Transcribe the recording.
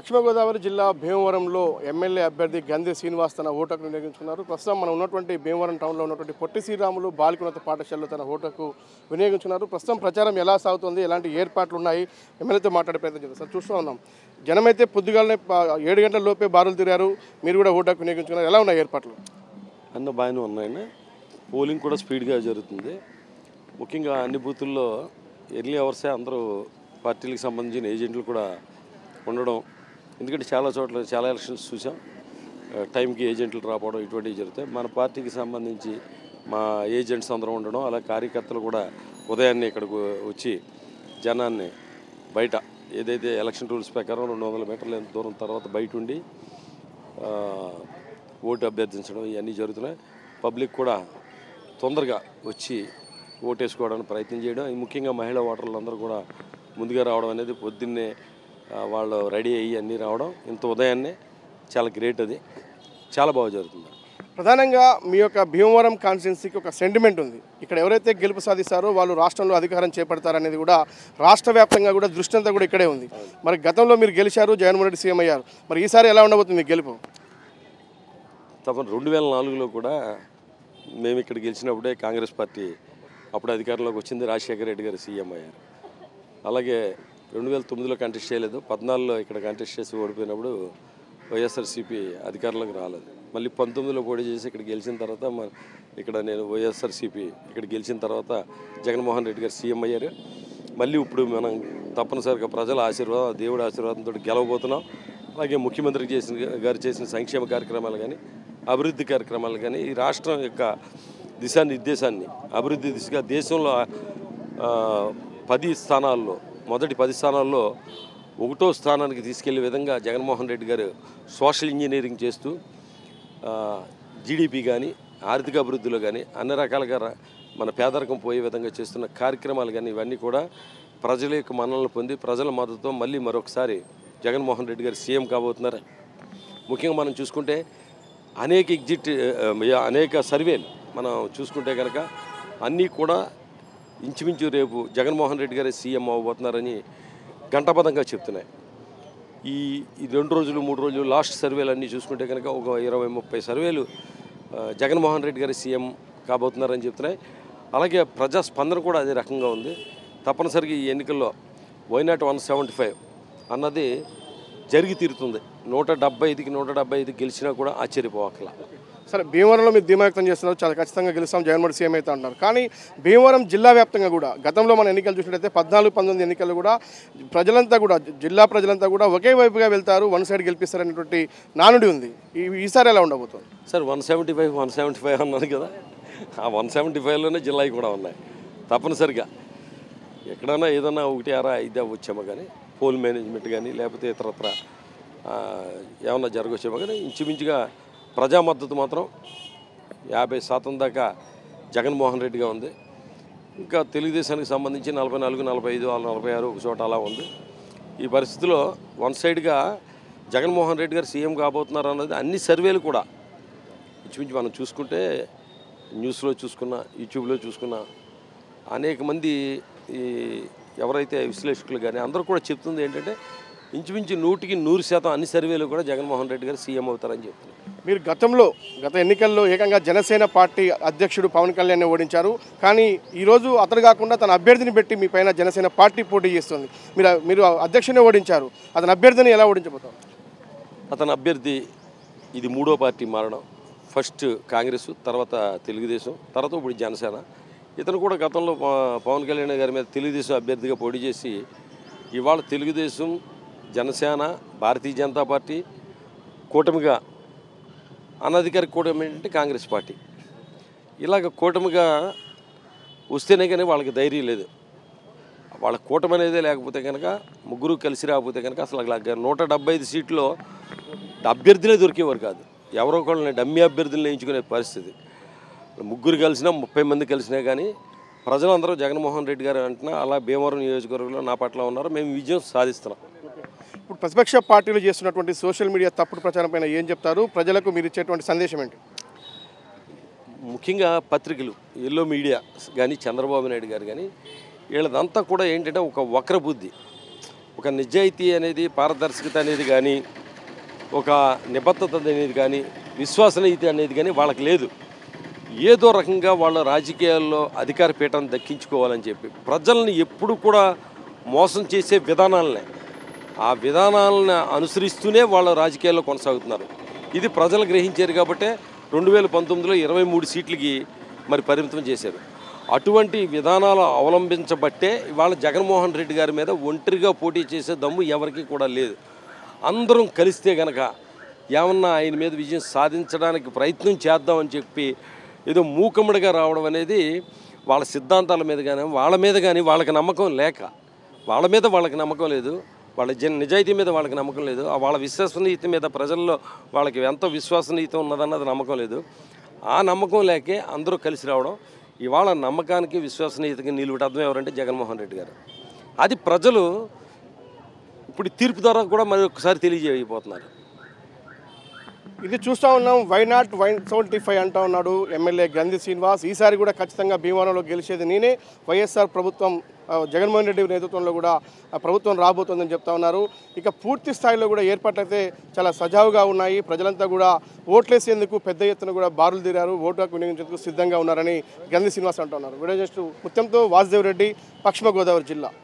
పశ్చిమ గోదావరి జిల్లా భీమవరంలో ఎమ్మెల్యే అభ్యర్థి గంధి శ్రీనివాస్ తన ఓటుకు వినియోగించుకున్నారు ప్రస్తుతం మనం ఉన్నటువంటి భీమవరం టౌన్లో ఉన్నటువంటి పొట్టి శ్రీరాములు బాలికున్నత పాఠశాలలో తన ఓటుకు వినియోగించుకున్నారు ప్రస్తుతం ప్రచారం ఎలా సాగుతుంది ఎలాంటి ఏర్పాట్లు ఉన్నాయి ఎమ్మెల్యేతో మాట్లాడే ప్రయత్నం చేద్దాం సార్ చూస్తూ ఉన్నాం జనమైతే పొద్దుగాలనే ప- ఏడు గంటల లోపే బారులు తిరిగారు మీరు కూడా ఓటుకు వినియోగించుకున్నారు ఎలా ఉన్నాయి ఏర్పాట్లు అన్న బాగానే ఉన్నాయండి పోలింగ్ కూడా స్పీడ్గా జరుగుతుంది ముఖ్యంగా అన్ని బూతుల్లో ఎర్లీ అవర్సే అందరూ పార్టీలకు సంబంధించిన ఏజెంట్లు కూడా ఉండడం ఎందుకంటే చాలా చోట్ల చాలా ఎలక్షన్స్ చూసాం ఆ, టైంకి ఏజెంట్లు రాకపోవడం ఇటువంటివి జరుగుతాయి మన పార్టీకి సంబంధించి మా ఏజెంట్స్ అందరూ ఉండడం అలా కార్యకర్తలు కూడా ఉదయాన్నే ఇక్కడికి వచ్చి జనాన్ని బయట ఏదైతే ఎలక్షన్ రూల్స్ ప్రకారం రెండు వందల మీటర్ల దూరం తర్వాత బయట ఉండి ఆ, ఓటు అభ్యర్థించడం ఇవన్నీ జరుగుతున్నాయి పబ్లిక్ కూడా తొందరగా వచ్చి ఓటేసుకోవడానికి ప్రయత్నం చేయడం ఇది ముఖ్యంగా మహిళా ఓటర్లు అందరూ కూడా ముందుగా రావడం అనేది పొద్దున్నే ఆ, వాళ్ళు రెడీ అయ్యి అన్నీ రావడం ఇంత ఉదయాన్నే చాలా గ్రేట్ అది చాలా బాగా జరుగుతుంది ప్రధానంగా మీ యొక్క భీమవరం కాన్స్టిట్యున్సీకి ఒక సెంటిమెంట్ ఉంది ఇక్కడ ఎవరైతే గెలుపు సాధిస్తారో వాళ్ళు రాష్ట్రంలో అధికారం చేపడతారనేది కూడా రాష్ట్ర వ్యాప్తంగా కూడా దృష్టి అంతా కూడా ఇక్కడే ఉంది మరి గతంలో మీరు గెలిచారు జగన్మోహన్ రెడ్డి సీఎం అయ్యారు మరి ఈసారి ఎలా ఉండబోతుంది మీ గెలుపు తప్ప రెండు వేల నాలుగులో కూడా మేము ఇక్కడ గెలిచినప్పుడే కాంగ్రెస్ పార్టీ అప్పుడు అధికారంలోకి వచ్చింది రాజశేఖర రెడ్డి గారు సీఎం అయ్యారు అలాగే రెండు వేల తొమ్మిదిలో కంటెస్ట్ చేయలేదు పద్నాలుగులో ఇక్కడ కంటెస్ట్ చేసి ఓడిపోయినప్పుడు వైఎస్ఆర్సీపీ అధికారంలోకి రాలేదు మళ్ళీ పంతొమ్మిదిలో పోటీ చేసి ఇక్కడ గెలిచిన తర్వాత మ- ఇక్కడ నేను వైఎస్ఆర్సీపీ ఇక్కడ గెలిచిన తర్వాత జగన్మోహన్ రెడ్డి గారు సీఎం అయ్యారు మళ్ళీ ఇప్పుడు మనం తప్పనిసరిగా ప్రజల ఆశీర్వాదం దేవుడి ఆశీర్వాదంతో గెలవబోతున్నాం అలాగే ముఖ్యమంత్రి చేసిన గారు చేసిన సంక్షేమ కార్యక్రమాలు కానీ అభివృద్ధి కార్యక్రమాలు కానీ ఈ రాష్ట్రం యొక్క దిశానిర్దేశాన్ని అభివృద్ధి దిశగా దేశంలో ఆ, పది స్థానాల్లో మొదటి పది స్థానాల్లో ఒకటో స్థానానికి తీసుకెళ్లే విధంగా జగన్మోహన్ రెడ్డి గారు సోషల్ ఇంజనీరింగ్ చేస్తూ జీడిపి కానీ ఆర్థిక అభివృద్ధిలో కానీ అన్ని రకాలుగా ర- మన పేదరికం పోయే విధంగా చేస్తున్న కార్యక్రమాలు కానీ ఇవన్నీ కూడా ప్రజల యొక్క మన్నలను పొంది ప్రజల మద్దతుతో మళ్ళీ మరొకసారి జగన్మోహన్ రెడ్డి గారు సీఎం కాబోతున్నారు ముఖ్యంగా మనం చూసుకుంటే అనేక ఎగ్జిట్ ఆ, అనేక సర్వేలు మనం చూసుకుంటే కనుక అన్నీ కూడా ఇంచుమించు రేపు జగన్మోహన్ రెడ్డి గారే సీఎం అవ్వబోతున్నారని గంటపదంగా చెప్తున్నాయి ఈ ఈ రెండు రోజులు మూడు రోజులు లాస్ట్ సర్వేలు అన్నీ చూసుకుంటే కనుక ఒక ఇరవై ముప్పై సర్వేలు ఆ, జగన్మోహన్ రెడ్డి గారి సీఎం కాబోతున్నారని చెప్తున్నాయి అలాగే ప్రజా స్పందన కూడా అదే రకంగా ఉంది తప్పనిసరిగా ఈ ఎన్నికల్లో వైనాట్ వన్ సెవెంటీ ఫైవ్ అన్నది జరిగి తీరుతుంది నూట డెబ్బై ఐదుకి నూట డెబ్బై ఐదు గెలిచినా కూడా ఆశ్చర్యపోవక్కల సరే భీమవరంలో మీరు ధీమా వ్యక్తం చేస్తున్నారు చాలా ఖచ్చితంగా గెలుస్తాం జగన్మోహన్ సీఎం అయితే అంటారు కానీ భీమవరం జిల్లా వ్యాప్తంగా కూడా గతంలో మన ఎన్నికలు చూసినట్లయితే పద్నాలుగు పంతొమ్మిది ఎన్నికలు కూడా ప్రజలంతా కూడా జిల్లా ప్రజలంతా కూడా ఒకే వైపుగా వెళ్తారు వన్ సైడ్ గెలిపిస్తారనేటువంటి నానుడి ఉంది ఈ ఈసారి ఎలా ఉండబోతుంది sir one seventy five one seventy five అన్నారు కదా ఆ వన్ సెవెంటీ ఫైవ్లోనే జిల్లాకి కూడా ఉన్నాయి తప్పనిసరిగా ఎక్కడైనా ఏదైనా ఒకటి అరా ఇదే వచ్చామో కానీ పోల్ మేనేజ్మెంట్ కానీ లేకపోతే ఇతరత్ర ఆ, ఏమన్నా జరగవచ్చేమో కానీ ఇంచుమించుగా ప్రజా మద్దతు మాత్రం యాభై శాతం దాకా జగన్మోహన్ రెడ్డిగా ఉంది ఇంకా తెలుగుదేశానికి సంబంధించి నలభై నాలుగు నలభై ఐదు నలభై ఆరు ఒక చోట అలా ఉంది ఈ పరిస్థితిలో వన్ సైడ్గా జగన్మోహన్ రెడ్డి గారు సీఎం కాబోతున్నారు అన్నది అన్ని సర్వేలు కూడా ఇంచుమించు మనం చూసుకుంటే న్యూస్లో చూసుకున్నా యూట్యూబ్లో చూసుకున్నా అనేక మంది ఈ ఎవరైతే విశ్లేషకులు కానీ అందరూ కూడా చెప్తుంది ఏంటంటే ఇంచుమించు నూటికి నూరు శాతం అన్ని సర్వేలు కూడా జగన్మోహన్ రెడ్డి గారు సీఎం అవుతారని చెప్తున్నారు మీరు గతంలో గత ఎన్నికల్లో ఏకంగా జనసేన పార్టీ అధ్యక్షుడు పవన్ కళ్యాణ్ ఓడించారు కానీ ఈరోజు అతను కాకుండా తన అభ్యర్థిని పెట్టి మీ పైన జనసేన పార్టీ పోటీ చేస్తుంది మీరు మీరు అధ్యక్షుని ఓడించారు అతని అభ్యర్థిని ఎలా ఓడించబోతారు అతని అభ్యర్థి ఇది మూడో పార్టీ మారడం ఫస్ట్ కాంగ్రెస్ తర్వాత తెలుగుదేశం తర్వాత ఇప్పుడు జనసేన ఇతను కూడా గతంలో ప- పవన్ కళ్యాణ్ గారి మీద తెలుగుదేశం అభ్యర్థిగా పోటీ చేసి ఇవాళ తెలుగుదేశం జనసేన భారతీయ జనతా పార్టీ కూటమిగా అనధికారిక కూటమి ఏంటంటే కాంగ్రెస్ పార్టీ ఇలాగ కూటమిగా వస్తేనే కానీ వాళ్ళకి ధైర్యం లేదు వాళ్ళ కూటమి అనేదే లేకపోతే కనుక ముగ్గురు కలిసి రాకపోతే కనుక అసలు అలా నూట డెబ్బై ఐదు సీట్లో అభ్యర్థులే దొరికేవారు కాదు ఎవరో ఒకళ్ళని డమ్మీ అభ్యర్థులను ఎంచుకునే పరిస్థితి ముగ్గురు కలిసినా ముప్పై మంది కలిసినా కానీ ప్రజలందరూ జగన్మోహన్ రెడ్డి గారు అంటున్నా అలా భీమవరం నియోజకవర్గంలో నా పట్ల ఉన్నారు మేము విజయం సాధిస్తున్నాం ఇప్పుడు ప్రతిపక్ష పార్టీలు చేస్తున్నటువంటి సోషల్ మీడియా తప్పుడు ప్రచారం పైన ఏం చెప్తారు ప్రజలకు మీరు ఇచ్చేటువంటి సందేశం ఏంటి ముఖ్యంగా పత్రికలు ఎల్లో మీడియా కానీ చంద్రబాబు నాయుడు గారు కానీ వీళ్ళదంతా కూడా ఏంటంటే ఒక వక్ర బుద్ధి ఒక నిజాయితీ అనేది పారదర్శకత అనేది కానీ ఒక నిబద్ధత అనేది కానీ విశ్వసనీయత అనేది కానీ వాళ్ళకి లేదు ఏదో రకంగా వాళ్ళ రాజకీయాల్లో అధికార పీఠాన్ని దక్కించుకోవాలని చెప్పి ప్రజల్ని ఎప్పుడు కూడా మోసం చేసే విధానాలనే ఆ విధానాలను అనుసరిస్తూనే వాళ్ళ రాజకీయాల్లో కొనసాగుతున్నారు ఇది ప్రజలు గ్రహించారు కాబట్టే రెండు వేల పంతొమ్మిదిలో ఇరవై మూడు సీట్లకి మరి పరిమితం చేశారు అటువంటి విధానాలు అవలంబించబట్టే ఇవాళ జగన్మోహన్ రెడ్డి గారి మీద ఒంటరిగా పోటీ చేసే దమ్ము ఎవరికీ కూడా లేదు అందరం కలిస్తే గనక ఏమన్నా ఆయన మీద విజయం సాధించడానికి ప్రయత్నం చేద్దామని చెప్పి ఏదో మూకమ్మడిగా రావడం అనేది వాళ్ళ సిద్ధాంతాల మీద కానీ వాళ్ళ మీద కానీ వాళ్ళకి నమ్మకం లేక వాళ్ళ మీద వాళ్ళకి నమ్మకం లేదు వాళ్ళ జన్ నిజాయితీ మీద వాళ్ళకి నమ్మకం లేదు ఆ వాళ్ళ విశ్వసనీయత మీద ప్రజల్లో వాళ్ళకి ఎంత విశ్వసనీయత ఉన్నదన్నది నమ్మకం లేదు ఆ నమ్మకం లేకే అందరూ కలిసి రావడం ఇవాళ నమ్మకానికి విశ్వసనీయతకి నిలువుట అర్థం ఎవరంటే జగన్మోహన్ రెడ్డి గారు అది ప్రజలు ఇప్పుడు ఈ తీర్పు ద్వారా కూడా మరి ఒకసారి తెలియజేయబోతున్నారు ఇది చూస్తూ ఉన్నాం why not why seventy five అంటా ఉన్నాడు ఎమ్మెల్యే గంధి శ్రీనివాస్ ఈసారి కూడా ఖచ్చితంగా భీమవరంలో గెలిచేది నేనే వైఎస్ఆర్ ప్రభుత్వం ఆ, జగన్మోహన్ రెడ్డి నేతృత్వంలో కూడా ఆ ప్రభుత్వం రాబోతోందని చెప్తా ఉన్నారు ఇక పూర్తి స్థాయిలో కూడా ఏర్పాట్లయితే చాలా సజావుగా ఉన్నాయి ప్రజలంతా కూడా ఓట్లేసేందుకు పెద్ద ఎత్తున కూడా బారులు తీరారు ఓటు హక్కు వినియోగించేందుకు సిద్ధంగా ఉన్నారని గంధి శ్రీనివాస్ అంటున్నారు వీడియో జస్ట్ ముత్యంతో వాసుదేవ్ రెడ్డి పశ్చిమ గోదావరి జిల్లా